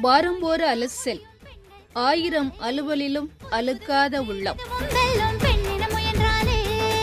வாரம் ஒரு அலசல் ஆயிரம் அலுவலிலும் அழுக்காத உள்ளம் வெல்லும் பெண்ணின முயன்றாலே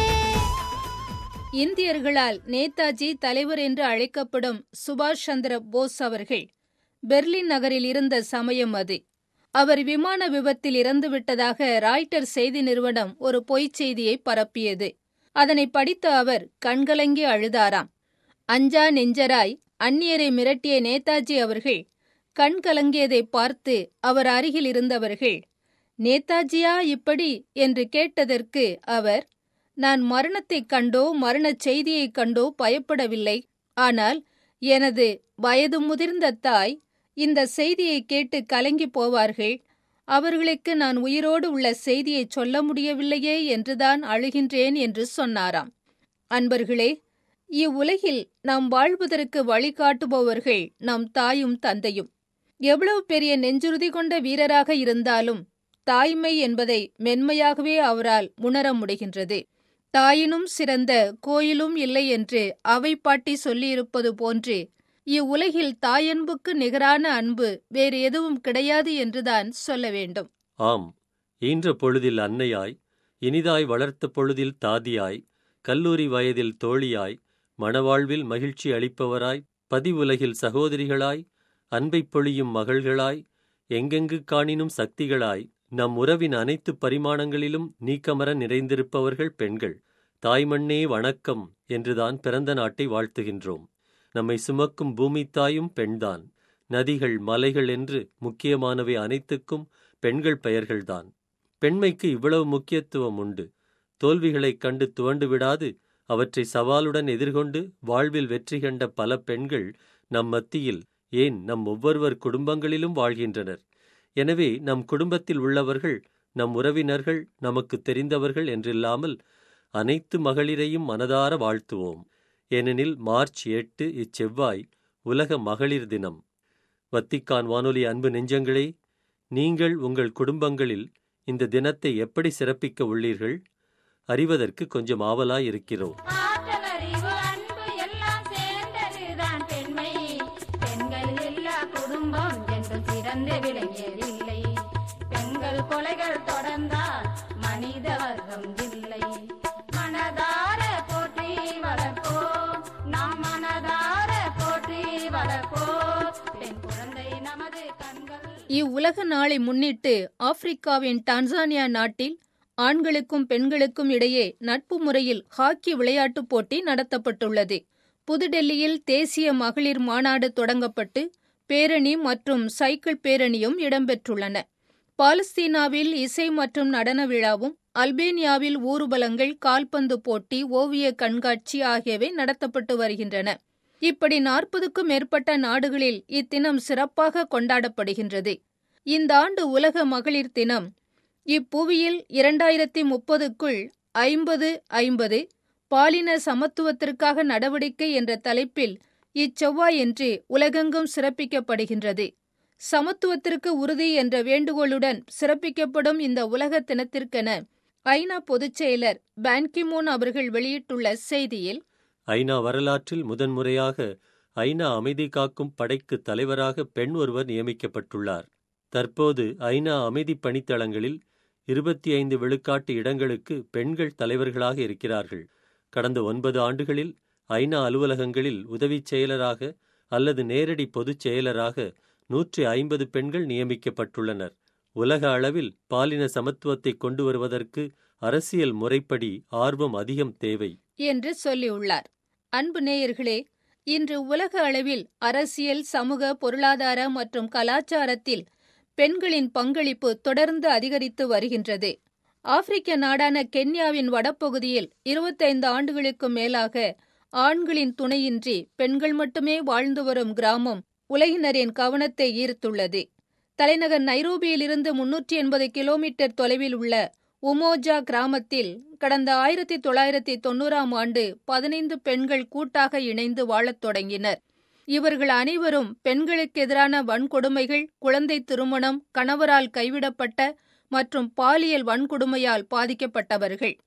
இந்தியர்களால் நேதாஜி தலைவர் என்று அழைக்கப்படும் சுபாஷ் சந்திர போஸ் அவர்கள் பெர்லின் நகரில் இருந்த சமயம் அது அவர் விமான விபத்தில் இறந்துவிட்டதாக ராய்ட்டர் செய்தி நிறுவனம் ஒரு பொய்ச் செய்தியை பரப்பியது அதனை படித்த அவர் கண்கலங்கி அழுதாராம் அஞ்சா நெஞ்சராய் அந்நியரை மிரட்டிய நேதாஜி அவர்கள் கண் கலங்கியதை பார்த்து அவர் அருகில் இருந்தவர்கள் நேதாஜியா இப்படி என்று கேட்டதற்கு அவர் நான் மரணத்தைக் கண்டோ மரணச் செய்தியைக் கண்டோ பயப்படவில்லை ஆனால் எனது வயது முதிர்ந்த தாய் இந்த செய்தியை கேட்டு கலங்கி போவார்கள் அவர்களுக்கு நான் உயிரோடு உள்ள செய்தியை சொல்ல முடியவில்லையே என்றுதான் அழுகின்றேன் என்று சொன்னாராம் அன்பர்களே இவ்வுலகில் நாம் வாழ்வதற்கு வழிகாட்டுபவர்கள் நம் தாயும் தந்தையும் எவ்வளவு பெரிய நெஞ்சுறுதி கொண்ட வீரராக இருந்தாலும் தாய்மை என்பதை மென்மையாகவே அவரால் உணர முடிகின்றது தாயினும் சிறந்த கோயிலும் இல்லை என்று அவை பாட்டி சொல்லியிருப்பது போன்று இவ்வுலகில் தாயன்புக்கு நிகரான அன்பு வேறு எதுவும் கிடையாது என்றுதான் சொல்ல வேண்டும் ஆம் ஈன்ற பொழுதில் அன்னையாய் இனிதாய் வளர்த்த பொழுதில் தாதியாய் கல்லூரி வயதில் தோழியாய் மணவாழ்வில் மகிழ்ச்சி அளிப்பவராய் பதிவுலகில் சகோதரிகளாய் அன்பைப் பொழியும் மகள்களாய் எங்கெங்கு காணினும் சக்திகளாய் நம் உறவின் அனைத்து பரிமாணங்களிலும் நீக்கமர நிறைந்திருப்பவர்கள் பெண்கள் தாய்மண்ணே வணக்கம் என்றுதான் பிறந்த நாட்டை வாழ்த்துகின்றோம் நம்மை சுமக்கும் பூமி தாயும் பெண்தான் நதிகள் மலைகள் என்று முக்கியமானவை அனைத்துக்கும் பெண்கள் பெயர்கள்தான் பெண்மைக்கு இவ்வளவு முக்கியத்துவம் உண்டு தோல்விகளைக் கண்டு துவண்டு விடாது அவற்றை சவாலுடன் எதிர்கொண்டு வாழ்வில் வெற்றி கண்ட பல பெண்கள் நம் மத்தியில் ஏன் நம் ஒவ்வொருவர் குடும்பங்களிலும் வாழ்கின்றனர் எனவே நம் குடும்பத்தில் உள்ளவர்கள் நம் உறவினர்கள் நமக்கு தெரிந்தவர்கள் என்றில்லாமல் அனைத்து மகளிரையும் மனதார வாழ்த்துவோம் ஏனெனில் மார்ச் எட்டு இச்செவ்வாய் உலக மகளிர் தினம் வத்திக்கான் வானொலி அன்பு நெஞ்சங்களே நீங்கள் உங்கள் குடும்பங்களில் இந்த தினத்தை எப்படி சிறப்பிக்க உள்ளீர்கள் அறிவதற்கு கொஞ்சம் ஆவலாய் இருக்கிறோம் ஆற்றல் அறிவு அன்பு எல்லாம் சேர்ந்ததுதான் பெண்மை பெண்கள் இல்லா குடும்பம் என்று சிறந்து விளங்கியதில்லை பெண்கள் கொலைகள் தொடர்ந்தால் மனித வர்க்கம் இல்லை மனதார போற்றி வளர்ப்போம் நாம் மனதார போற்றி வளர்ப்போம் பெண் குழந்தை நமது கண்கள் இவ்வுலக நாளை முன்னிட்டு ஆப்பிரிக்காவின் டான்சானியா நாட்டில் ஆண்களுக்கும் பெண்களுக்கும் இடையே நட்பு முறையில் ஹாக்கி விளையாட்டுப் போட்டி நடத்தப்பட்டுள்ளது புதுடெல்லியில் தேசிய மகளிர் மாநாடு தொடங்கப்பட்டு பேரணி மற்றும் சைக்கிள் பேரணியும் இடம்பெற்றுள்ளன பாலஸ்தீனாவில் இசை மற்றும் நடன விழாவும் அல்பேனியாவில் ஊர்வலங்கள் கால்பந்து போட்டி ஓவிய கண்காட்சி ஆகியவை நடத்தப்பட்டு வருகின்றன இப்படி நாற்பதுக்கும் மேற்பட்ட நாடுகளில் இத்தினம் சிறப்பாக கொண்டாடப்படுகின்றது இந்த ஆண்டு உலக மகளிர் தினம் இப்புவியில் இரண்டாயிரத்தி முப்பதுக்குள் ஐம்பது ஐம்பது பாலின சமத்துவத்திற்காக நடவடிக்கை என்ற தலைப்பில் இச்செவ்வாயன்று உலகெங்கும் சிறப்பிக்கப்படுகின்றது சமத்துவத்திற்கு உறுதி என்ற வேண்டுகோளுடன் சிறப்பிக்கப்படும் இந்த உலக தினத்திற்கென ஐநா பொதுச் செயலர் பான்கிமூன் அவர்கள் வெளியிட்டுள்ள செய்தியில் ஐநா வரலாற்றில் முதன்முறையாக ஐநா அமைதி காக்கும் படைக்கு தலைவராக பெண் ஒருவர் நியமிக்கப்பட்டுள்ளார் தற்போது ஐநா அமைதி பணித்தளங்களில் இருபத்தி ஐந்து விழுக்காட்டு இடங்களுக்கு பெண்கள் தலைவர்களாக இருக்கிறார்கள் கடந்த ஒன்பது ஆண்டுகளில் ஐநா அலுவலகங்களில் உதவிச் செயலராக அல்லது நேரடி பொதுச் செயலராக நூற்றி ஐம்பது பெண்கள் நியமிக்கப்பட்டுள்ளனர் உலக அளவில் பாலின சமத்துவத்தை கொண்டு வருவதற்கு அரசியல் முறைப்படி ஆர்வம் அதிகம் தேவை என்று சொல்லியுள்ளார் அன்பு நேயர்களே இன்று உலக அளவில் அரசியல் சமூக பொருளாதார மற்றும் கலாச்சாரத்தில் பெண்களின் பங்களிப்பு தொடர்ந்து அதிகரித்து வருகின்றது ஆப்பிரிக்க நாடான கென்யாவின் வடபகுதியில் இருபத்தைந்து ஆண்டுகளுக்கு மேலாக ஆண்களின் துணையின்றி பெண்கள் மட்டுமே வாழ்ந்து வரும் கிராமம் உலகினரின் கவனத்தை ஈர்த்துள்ளது தலைநகர் நைரோபியிலிருந்து முன்னூற்றி எண்பது கிலோமீட்டர் தொலைவில் உள்ள உமோஜா கிராமத்தில் கடந்த ஆயிரத்தி தொள்ளாயிரத்தி தொண்ணூறாம் ஆண்டு பதினைந்து பெண்கள் கூட்டாக இணைந்து வாழத் தொடங்கினர் இவர்கள் அனைவரும் பெண்களுக்கு எதிரான வன்கொடுமைகள் குழந்தை திருமணம் கணவரால் கைவிடப்பட்ட மற்றும் பாலியல் வன்கொடுமையால் பாதிக்கப்பட்டவர்கள்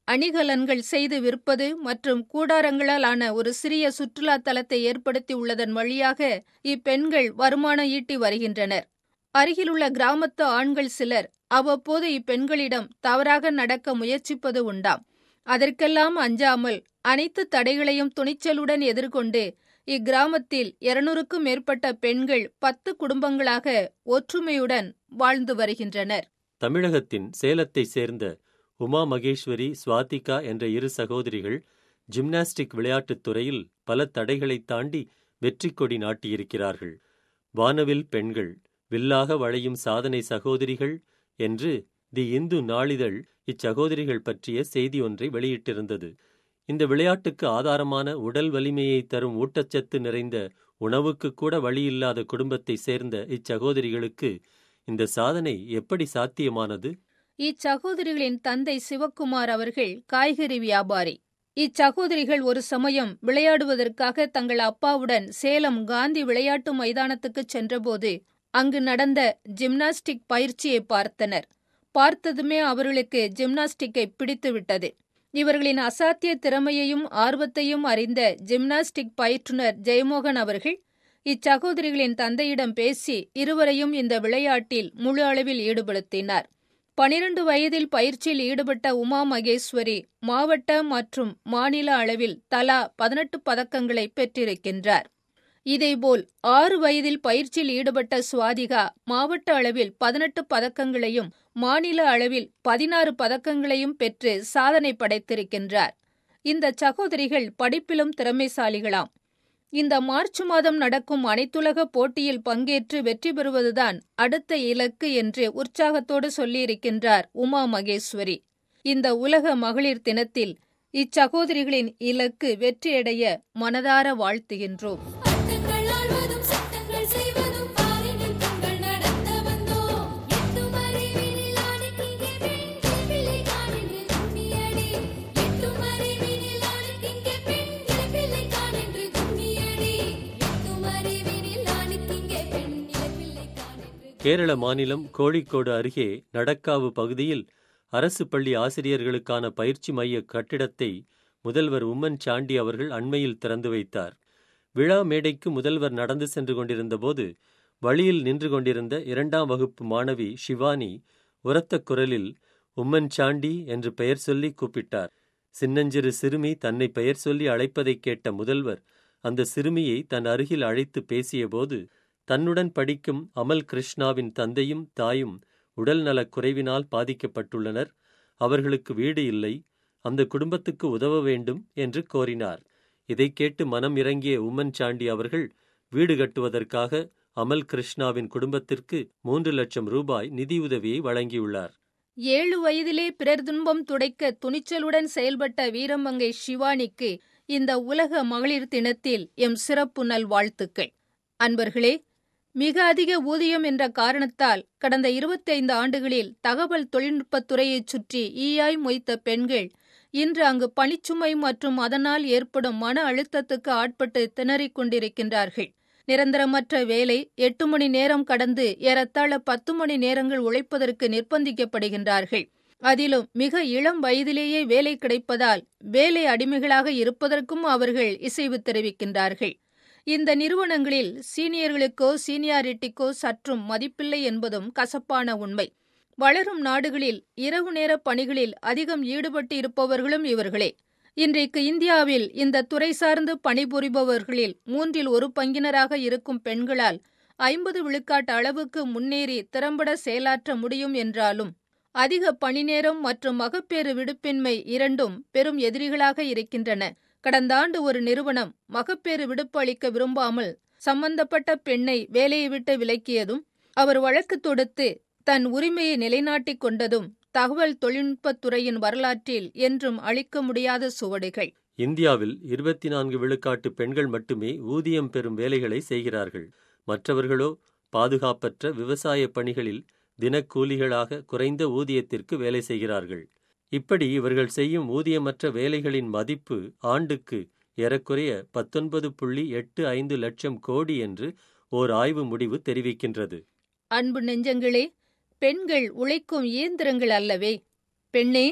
அணிகலன்கள் செய்து விற்பது மற்றும் கூடாரங்களால் ஆன ஒரு சிறிய சுற்றுலா தலத்தை ஏற்படுத்தி உள்ளதன் வழியாக இப்பெண்கள் வருமானம் ஈட்டி வருகின்றனர் அருகிலுள்ள கிராமத்து ஆண்கள் சிலர் அவ்வப்போது இப்பெண்களிடம் தவறாக நடக்க முயற்சிப்பது உண்டாம் அதற்கெல்லாம் அஞ்சாமல் அனைத்து தடைகளையும் துணிச்சலுடன் எதிர்கொண்டு இக்கிராமத்தில் இருநூறுக்கும் மேற்பட்ட பெண்கள் பத்து குடும்பங்களாக ஒற்றுமையுடன் வாழ்ந்து வருகின்றனர் தமிழகத்தின் சேலத்தைச் சேர்ந்த உமா மகேஸ்வரி சுவாதிகா என்ற இரு சகோதரிகள் ஜிம்னாஸ்டிக் விளையாட்டுத் துறையில் பல தடைகளைத் தாண்டி வெற்றி கொடி நாட்டியிருக்கிறார்கள் வானவில் பெண்கள் வில்லாக வளையும் சாதனை சகோதரிகள் என்று தி இந்து நாளிதழ் இச்சகோதரிகள் பற்றிய செய்தி ஒன்றை வெளியிட்டிருந்தது இந்த விளையாட்டுக்கு ஆதாரமான உடல் வலிமையை தரும் ஊட்டச்சத்து நிறைந்த உணவுக்கு கூட வழியில்லாத குடும்பத்தை சேர்ந்த இச்சகோதரிகளுக்கு இந்த சாதனை எப்படி சாத்தியமானது இச்சகோதரிகளின் தந்தை சிவக்குமார் அவர்கள் காய்கறி வியாபாரி இச்சகோதரிகள் ஒரு சமயம் விளையாடுவதற்காக தங்கள் அப்பாவுடன் சேலம் காந்தி விளையாட்டு மைதானத்துக்கு சென்றபோது அங்கு நடந்த ஜிம்னாஸ்டிக் பயிற்சியை பார்த்தனர் பார்த்ததுமே அவர்களுக்கு ஜிம்னாஸ்டிக்கை பிடித்துவிட்டது இவர்களின் அசாத்திய திறமையையும் ஆர்வத்தையும் அறிந்த ஜிம்னாஸ்டிக் பயிற்றுனர் ஜெயமோகன் அவர்கள் இச்சகோதரிகளின் தந்தையிடம் பேசி இருவரையும் இந்த விளையாட்டில் முழு அளவில் ஈடுபடுத்தினார் பனிரண்டு வயதில் பயிற்சியில் ஈடுபட்ட உமா மகேஸ்வரி மாவட்ட மற்றும் மாநில அளவில் தலா பதினெட்டு பதக்கங்களை பெற்றிருக்கின்றார் இதேபோல் ஆறு வயதில் பயிற்சியில் ஈடுபட்ட சுவாதிகா மாவட்ட அளவில் பதினெட்டு பதக்கங்களையும் மாநில அளவில் பதினாறு பதக்கங்களையும் பெற்று சாதனை படைத்திருக்கின்றார் இந்த சகோதரிகள் படிப்பிலும் திறமைசாலிகளாம் இந்த மார்ச் மாதம் நடக்கும் அனைத்துலக போட்டியில் பங்கேற்று வெற்றி பெறுவதுதான் அடுத்த இலக்கு என்று உற்சாகத்தோடு சொல்லியிருக்கின்றார் உமா மகேஸ்வரி இந்த உலக மகளிர் தினத்தில் இச்சகோதரிகளின் இலக்கு வெற்றியடைய மனதார வாழ்த்துகின்றோம் சட்டங்கள் ஆள்வதும் சட்டங்கள் செய்வதும் பாரினில் தங்கள் நடத்த வந்தோம் எட்டும் அறிவினில் ஆணைக்கிங்கே பெண் கிளப்பிலை காணென்று துண்ணியடி எட்டும் அறிவினில் ஆணைக்கிங்கே பெண் கிளப்பிலை காணென்று துண்ணியடி எட்டும் அறிவினில் ஆணைக்கிங்கே பெண் கிளப்பிலை காணென்று கேரள மாநிலம் கோழிக்கோடு அருகே நடக்காவு பகுதியில் அரசு பள்ளி ஆசிரியர்களுக்கான பயிற்சி மைய கட்டிடத்தை முதல்வர் உம்மன் சாண்டி அவர்கள் அண்மையில் திறந்து வைத்தார் விழா மேடைக்கு முதல்வர் நடந்து சென்று கொண்டிருந்தபோது வழியில் நின்று கொண்டிருந்த இரண்டாம் வகுப்பு மாணவி ஷிவானி உரத்த குரலில் உம்மன் சாண்டி என்று பெயர் சொல்லி கூப்பிட்டார் சின்னஞ்சிறு சிறுமி தன்னை பெயர் சொல்லி அழைப்பதைக் கேட்ட முதல்வர் அந்த சிறுமியை தன் அருகில் அழைத்து பேசியபோது தன்னுடன் படிக்கும் அமல் கிருஷ்ணாவின் தந்தையும் தாயும் உடல்நலக் குறைவினால் பாதிக்கப்பட்டுள்ளனர் அவர்களுக்கு வீடு இல்லை அந்த குடும்பத்துக்கு உதவ வேண்டும் என்று கோரினார் இதைக் கேட்டு மனம் இறங்கிய உம்மன் சாண்டி அவர்கள் வீடு கட்டுவதற்காக அமல் கிருஷ்ணாவின் குடும்பத்திற்கு மூன்று லட்சம் ரூபாய் நிதியுதவியை வழங்கியுள்ளார் ஏழு வயதிலே பிறர் துன்பம் துடைக்க துணிச்சலுடன் செயல்பட்ட வீரமங்கை சிவானிக்கு இந்த உலக மகளிர் தினத்தில் எம் சிறப்பு நல்வாழ்த்துக்கள் அன்பர்களே மிக அதிக ஊதியம் என்ற காரணத்தால் கடந்த இருபத்தைந்து ஆண்டுகளில் தகவல் தொழில்நுட்பத் துறையைச் சுற்றி ஈயாய் மொய்த்த பெண்கள் இன்று அங்கு பணிச்சுமை மற்றும் அதனால் ஏற்படும் மன அழுத்தத்துக்கு ஆட்பட்டு திணறிக் கொண்டிருக்கின்றார்கள் நிரந்தரமற்ற வேலை எட்டு மணி நேரம் கடந்து ஏறத்தாழ பத்து மணி நேரங்கள் உழைப்பதற்கு நிர்பந்திக்கப்படுகின்றார்கள் அதிலும் மிக இளம் வயதிலேயே வேலை கிடைப்பதால் வேலை அடிமைகளாக இருப்பதற்கும் அவர்கள் இசைவு தெரிவிக்கின்றார்கள் இந்த நிறுவனங்களில் சீனியர்களுக்கோ சீனியாரிட்டிக்கோ சற்றும் மதிப்பில்லை என்பதும் கசப்பான உண்மை வளரும் நாடுகளில் இரவு நேர பணிகளில் அதிகம் ஈடுபட்டு இருப்பவர்களும் இவர்களே இன்றைக்கு இந்தியாவில் இந்த துறை சார்ந்து பணிபுரிபவர்களில் மூன்றில் ஒரு பங்கினராக இருக்கும் பெண்களால் ஐம்பது விழுக்காட்டு அளவுக்கு முன்னேறி திறம்பட செயலாற்ற முடியும் என்றாலும் அதிக பணிநேரம் மற்றும் மகப்பேறு விடுப்பின்மை இரண்டும் பெரும் எதிரிகளாக இருக்கின்றன கடந்த ஆண்டு ஒரு நிறுவனம் மகப்பேறு விடுப்பு அளிக்க விரும்பாமல் சம்பந்தப்பட்ட பெண்ணை வேலையை விட்டு விலக்கியதும் அவர் வழக்கு தொடுத்து தன் உரிமையை நிலைநாட்டிக் கொண்டதும் தகவல் தொழில்நுட்பத் துறையின் வரலாற்றில் என்றும் அழிக்க முடியாத சுவடுகள் இந்தியாவில் இருபத்தி நான்கு விழுக்காட்டு பெண்கள் மட்டுமே ஊதியம் பெறும் வேலைகளை செய்கிறார்கள் மற்றவர்களோ பாதுகாப்பற்ற விவசாய பணிகளில் தினக்கூலிகளாக குறைந்த ஊதியத்திற்கு வேலை செய்கிறார்கள் இப்படி இவர்கள் செய்யும் ஊதியமற்ற வேலைகளின் மதிப்பு ஆண்டுக்கு ஏறக்குறைய பத்தொன்பது புள்ளி எட்டு ஐந்து லட்சம் கோடி என்று ஓர் ஆய்வு முடிவு தெரிவிக்கின்றது அன்பு நெஞ்சங்களே பெண்கள் உழைக்கும் இயந்திரங்கள் அல்லவே பெண்ணே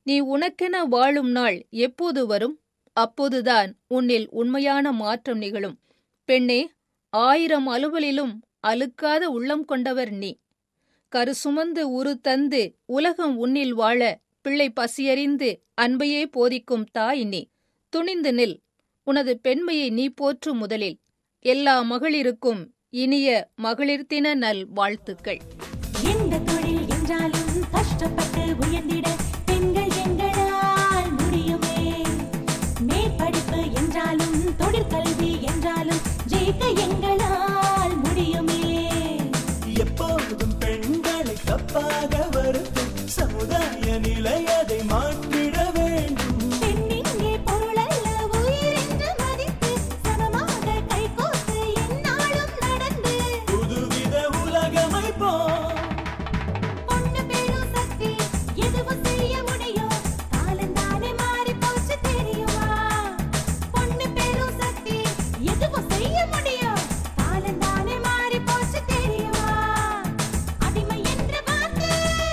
நீ உனக்கென வாழும் நாள் எப்போது வரும் அப்போதுதான் உன்னில் உண்மையான மாற்றம் நிகழும் பெண்ணே ஆயிரம் அலுவலிலும் அலுக்காத உள்ளம் கொண்டவர் நீ கரு சுமந்து உரு தந்து உலகம் உன்னில் வாழ பிள்ளை பசியறிந்து அன்பையே போதிக்கும் தாய் நீ துணிந்து நில் உனது பெண்மையை நீ போற்று முதலில் எல்லா மகளிருக்கும் இனிய மகளிர் தின நல் வாழ்த்துக்கள் எந்த தொழில் என்றாலும் கஷ்டப்பட்டு உயர்ந்திட பெண்கள் எங்களால் முடியுமே மேற்படிப்பு என்றாலும் தொழிற்கல்வி என்றாலும் ஜெயிக்க எங்களால் முடியுமே எப்போதும் பெண்களை தப்பாக வருத்தும் சமுதாய நிலை அதை மாற்றிட வேண்டும் பெண்ணிங்கே பொருளல்ல உயிர் என்று மதித்து சமமாக கைகோர்த்து எந்நாளும் நடந்து புதுவித உலகமைப்போம் பொண்ணு பெரும் சக்தி எதுவும் செய்ய முடியும் காலந்தானே மாறி போச்சு தெரியுமா பொண்ணு பெரும் சக்தி எதுவும் செய்ய முடியும் காலந்தானே மாறி போச்சு தெரியுமா அடிமை என்ற வார்த்தை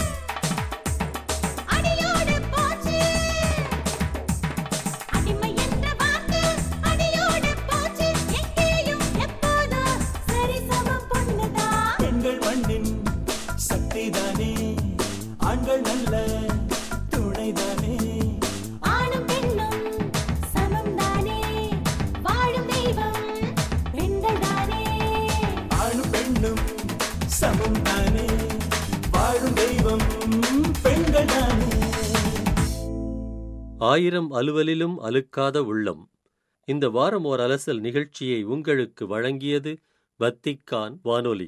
அடியோடு போச்சு அடிமை என்ற வார்த்தை அடியோடு போச்சு எங்கேயும் எப்போதும் சரிசமம் பொண்ணுதான் பெண்கள் மண்ணின் சக்திதானே ஆண்கள் நல்ல துணைதானே ஆணும் பெண்ணும் சமம்தானே வாழும் தெய்வம் பெண்கள்தானே ஆணும் பெண்ணும் சமம் தானே வாழும் தெய்வம் பெண்கள் தானே ஆயிரம் அலுவலிலும் அலுக்காத உள்ளம் இந்த வாரம் ஓர் அலசல் நிகழ்ச்சியை உங்களுக்கு வழங்கியது வத்திக்கான் வானொலி